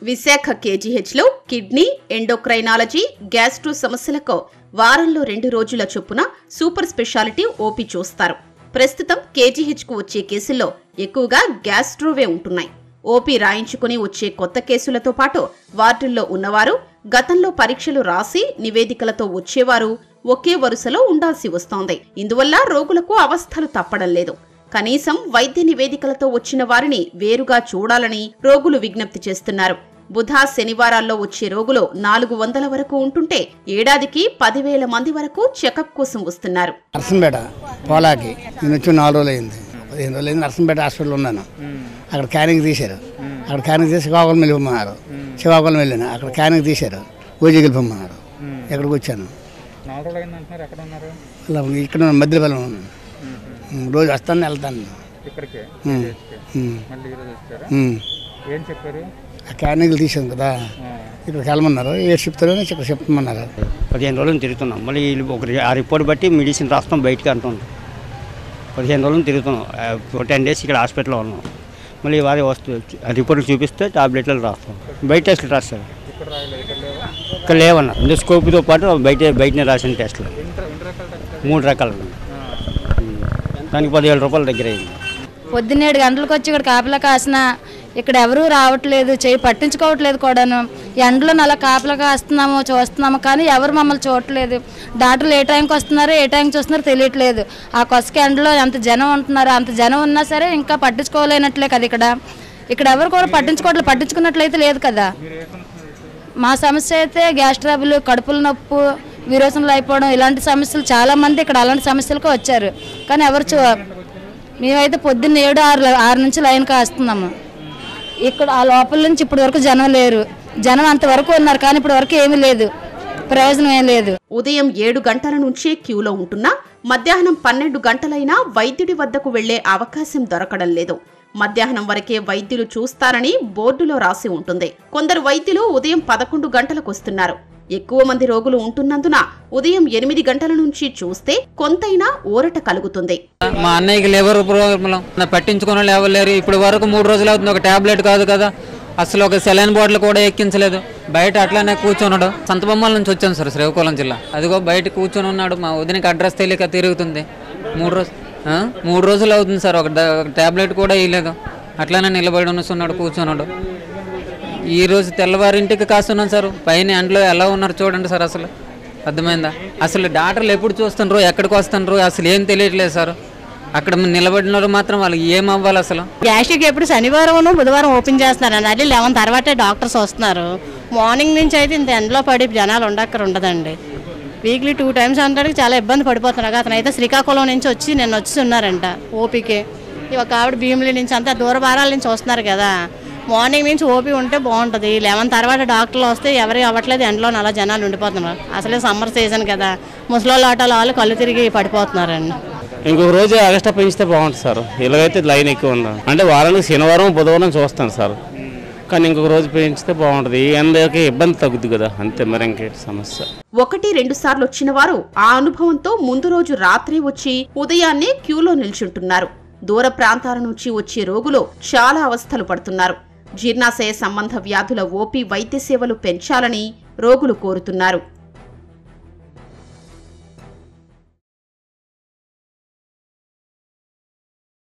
విశాఖ కేజీహెచ్లో kidney endocrinology gastro సమస్యలకు వారంలో రెండు రోజుల చొప్పున సూపర్ స్పెషాలిటీ ఓపీ చూస్తారు ప్రస్తుతం కేజీహెచ్కు వచ్చే కేసుల్లో ఎక్కువగా గ్యాస్ట్రోవే ఉంటున్నాయి ఓపీ రాయించుకుని వచ్చే కొత్త కేసులతో పాటు వార్డుల్లో ఉన్నవారు గతంలో పరీక్షలు రాసి నివేదికలతో వచ్చేవారు ఒకే వరుసలో ఉండాల్సి వస్తోంది ఇందువల్ల రోగులకు అవస్థలు తప్పడం లేదు కనీసం వైద్య నివేదికలతో వచ్చిన వారిని వేరుగా చూడాలని రోగులు విజ్ఞప్తి చేస్తున్నారు బుధ శనివారాల్లో వచ్చే రోగులు నాలుగు వందల వరకు ఉంటుంటే ఏడాదికి పదివేల మంది వరకు చెకప్ కోసం వస్తున్నారు నర్సంపేట పోలాకి నేను వచ్చి నాలుగు రోజులు అయింది పదిహేను రోజులు అయింది నర్సంపేట హాస్పిటల్ ఉన్నాను అక్కడ క్యానింగ్ తీశారు అక్కడ క్యానింగ్ తీసి శ్రీకాకుళం వెళ్ళి పొమ్మన్నారు శ్రీకాకుళం వెళ్ళాను అక్కడ క్యానింగ్ తీశారు ఓజీకి పొమ్మన్నారు ఎక్కడికి వచ్చాను నాలుగు రోజులు అయింది అంటున్నారు ఎక్కడ ఉన్నారు అలా ఇక్కడ మధ్యపల్లి ఉన్నాను ఉమ్, రోజు వస్తాను వెళ్తాను ఇక్కడికే ఉమ్, ఉమ్, మళ్ళీ ఈరోజు వచ్చారా ఉమ్. ఏం చెప్పారు ఆ క్యానింగ్లు తీసాను కదా ఇక్కడికి వెళ్ళమన్నారు ఏ చెప్తారో ఇక్కడ చెప్పమన్నారు పదిహేను రోజులు తిరుగుతున్నాం మళ్ళీ వీళ్ళు ఒక రి- ఆ రిపోర్ట్ బట్టి మెడిసిన్ రాస్తాం బయటికి అంటుంది పదిహేను రోజులు తిరుగుతున్నాం ఒక టెన్ డేస్ ఇక్కడ హాస్పిటల్లో ఉన్నాం మళ్ళీ వారి వస్తు ఆ రిపోర్ట్లు చూపిస్తే టాబ్లెట్లు రాస్తాం బయట టెస్టులు రాస్తారు ఇక్కడ రాయలేదు ఇక్కడ లేవా ఇక్కడ లేవన్నారు ఎండోస్కోప్తో పాటు బయట బయటనే రాసిన టెస్టులు ఇంటర్ ఇంటర్ రకాల టెస్ట్ మూడు రకాలు ఉన్నాయి. ఉమ్. దానికి పదివేల రూపాయల దగ్గర అయింది పొద్దున్న ఏడు గంటలకు వచ్చి ఇక్కడ కాపలా కాసిన ఇక్కడ ఎవరూ రావట్లేదు చేయి పట్టించుకోవట్లేదు కూడాను ఎండలో అలా కాపలా కాస్తున్నాము చూస్తున్నాము కానీ ఎవరు మమ్మల్ని చూడట్లేదు డాక్టర్లు ఏ టైంకి వస్తున్నారో ఏ టైంకి చూస్తున్నారో తెలియట్లేదు ఆ కొసక ఎండలో ఎంత జనం ఉంటున్నారో అంత జనం ఉన్నా సరే ఇంకా పట్టించుకోలేనట్లే కదా ఇక్కడ ఇక్కడ ఎవరు కూడా పట్టించుకోవట్లేదు పట్టించుకున్నట్లయితే లేదు కదా మా సమస్య అయితే గ్యాస్ ట్రబుల్ కడుపుల నొప్పు విరోచనలు అయిపోవడం ఇలాంటి సమస్యలు చాలా మంది ఇక్కడ అలాంటి సమస్యలకు వచ్చారు కానీ ఎవరు చూ మేమైతే పొద్దున్న ఏడు ఆరు ఆరు నుంచి లైన్ కాస్తున్నాము ఇక్కడ ఆ లోపల నుంచి ఇప్పటి వరకు జనం లేరు జనం అంతవరకు ఉన్నారు కానీ ఇప్పటి వరకు ఏమీ లేదు ప్రయోజనం ఏం లేదు ఉదయం ఏడు గంటల నుంచే క్యూలో ఉంటున్నా మధ్యాహ్నం పన్నెండు గంటలైనా వైద్యుడి వద్దకు వెళ్లే అవకాశం దొరకడం లేదు మధ్యాహ్నం వరకే వైద్యులు చూస్తారని బోర్డులో రాసి ఉంటుంది కొందరు వైద్యులు ఉదయం పదకొండు గంటలకు వస్తున్నారు ఎక్కువ మంది రోగులు ఉంటున్నందున ఉదయం ఎనిమిది గంటల నుంచి చూస్తే కొంతైనా ఊరట కలుగుతుంది మా అన్నయ్యకి లేబర్ ప్రాబ్లం పట్టించుకున్న వాళ్ళు ఎవరు లేరు ఇప్పుడు వరకు మూడు రోజులు అవుతుంది ఒక టాబ్లెట్ కాదు కదా అసలు ఒక సెలైన్ బాటిల్ కూడా ఎక్కించలేదు బయట అట్లానే కూర్చొన్నాడు సంతబొమ్మల నుంచి వచ్చాను సార్ శ్రీకాకుళం జిల్లా అదిగో బయట కూర్చొని ఉన్నాడు మా వదినకి అడ్రస్ తెలియక తిరుగుతుంది మూడు రోజు ఆ? మూడు రోజులు అవుతుంది సార్ ఒక డా- ఒక టాబ్లెట్ కూడా ఇవ్వలేదు అట్లానే నిలబడి ఉన్నాడు కూర్చున్నాడు ఈ రోజు తెల్లవారింటికి కాస్తున్నాను సార్ పైన ఎండలో ఎలా ఉన్నారు చూడండి సార్ అసలు అర్థమైందా అసలు డాక్టర్లు ఎప్పుడు చూస్తున్నారు ఎక్కడికి వస్తున్నారు అసలు ఏం తెలియట్లేదు సార్ అక్కడ నిలబడినారు మాత్రం వాళ్ళకి ఏం అవ్వాలి అసలు గ్యాస్ట్రిక్ ఎప్పుడు శనివారం బుధవారం ఓపెన్ చేస్తున్నారండి అది లెవెన్ తర్వాతే డాక్టర్స్ వస్తున్నారు మార్నింగ్ నుంచి అయితే ఇంత ఎండలో పడి జనాలు ఉండక్కర ఉండదండి వీక్లీ టూ టైమ్స్ అంటానికి చాలా ఇబ్బంది పడిపోతున్నారు అతను అయితే శ్రీకాకుళం నుంచి వచ్చి నిన్న వచ్చి ఉన్నారంట ఓపీకి ఒక ఆవిడ భీమిలి నుంచి అంతా దూర భారాల నుంచి వస్తున్నారు కదా మార్నింగ్ నుంచి ఓపీ ఉంటే బాగుంటుంది లెవెన్ తర్వాత డాక్టర్లు వస్తే ఎవరు అవ్వట్లేదు ఎండలో అలా జనాలు ఉండిపోతున్నారు అసలే సమ్మర్ సీజన్ కదా ముసలోళ్ళ ఆటోలు వాళ్ళు కళ్ళు తిరిగి పడిపోతున్నారండి ఇంకొక రోజు ఎక్స్ట్రా పెంచితే బాగుంటుంది సార్ ఇలాగైతే లైన్ ఎక్కువ ఉంది అంటే వారానికి శనివారం బుధవారం చూస్తాను సార్ కానీ ఇంకొక రోజు పెంచితే బాగుంటుంది ఈ ఎండకి ఇబ్బంది తగ్గుద్ది కదా అంతే మరి ఇంకేంటి సమస్య ఒకటి రెండు సార్లు వచ్చిన వారు ఆ అనుభవంతో ముందు రోజు రాత్రి వచ్చి ఉదయాన్నే క్యూలో నిల్చుంటున్నారు దూర ప్రాంతాల నుంచి వచ్చే రోగులు చాలా అవస్థలు పడుతున్నారు జీర్ణాశయ సంబంధ వ్యాధుల ఓపీ వైద్య సేవలు పెంచాలని రోగులు కోరుతున్నారు